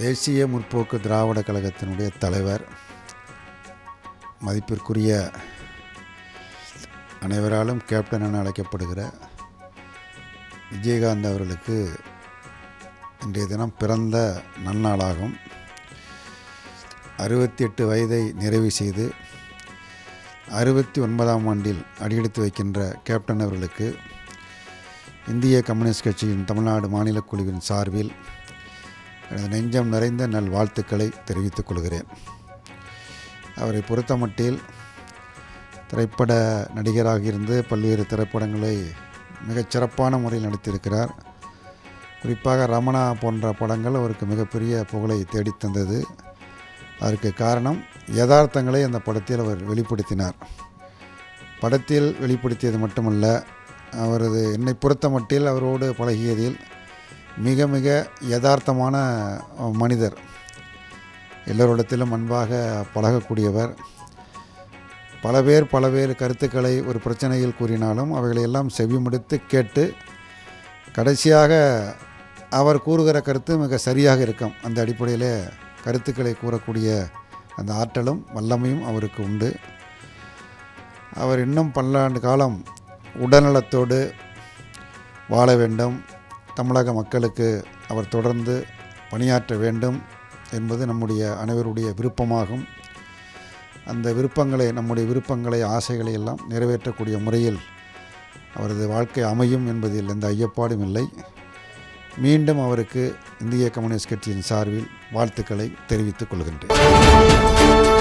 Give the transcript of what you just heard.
தேசிய முற்போக்கு திராவிட கழகத்தினுடைய தலைவர் மதிப்பிற்குரிய அனைவராலும் கேப்டன் என அழைக்கப்படுகிற விஜயகாந்த் அவர்களுக்கு இன்றைய தினம் பிறந்த நன்னாளாகும் அறுபத்தி எட்டு வயதை நிறைவு செய்து அறுபத்தி ஒன்பதாம் ஆண்டில் அடியெடுத்து வைக்கின்ற கேப்டன் அவர்களுக்கு இந்திய கம்யூனிஸ்ட் கட்சியின் தமிழ்நாடு மாநில குழுவின் சார்பில் எனது நெஞ்சம் நிறைந்த நல் வாழ்த்துக்களை தெரிவித்துக் கொள்கிறேன் அவரை பொறுத்தமட்டில் திரைப்பட நடிகராக இருந்து பல்வேறு திரைப்படங்களை மிகச் சிறப்பான முறையில் நடித்திருக்கிறார் குறிப்பாக ரமணா போன்ற படங்கள் அவருக்கு மிகப்பெரிய புகழை தேடித்தந்தது அதற்கு காரணம் யதார்த்தங்களை அந்த படத்தில் அவர் வெளிப்படுத்தினார் படத்தில் வெளிப்படுத்தியது மட்டுமல்ல அவரது என்னை பொறுத்த மட்டில் அவரோடு பழகியதில் மிக மிக யதார்த்தமான மனிதர் எல்லோரிடத்திலும் அன்பாக பழகக்கூடியவர் பல பேர் பல பேர் கருத்துக்களை ஒரு பிரச்சனையில் கூறினாலும் அவைகளையெல்லாம் செவிமடுத்து கேட்டு கடைசியாக அவர் கூறுகிற கருத்து மிக சரியாக இருக்கும் அந்த அடிப்படையில் கருத்துக்களை கூறக்கூடிய அந்த ஆற்றலும் வல்லமையும் அவருக்கு உண்டு அவர் இன்னும் பல்லாண்டு காலம் உடல்நலத்தோடு வாழ வேண்டும் தமிழக மக்களுக்கு அவர் தொடர்ந்து பணியாற்ற வேண்டும் என்பது நம்முடைய அனைவருடைய விருப்பமாகும் அந்த விருப்பங்களை நம்முடைய விருப்பங்களை ஆசைகளை எல்லாம் நிறைவேற்றக்கூடிய முறையில் அவரது வாழ்க்கை அமையும் என்பதில் எந்த ஐயப்பாடும் இல்லை மீண்டும் அவருக்கு இந்திய கம்யூனிஸ்ட் கட்சியின் சார்பில் வாழ்த்துக்களை தெரிவித்துக் கொள்கின்றேன்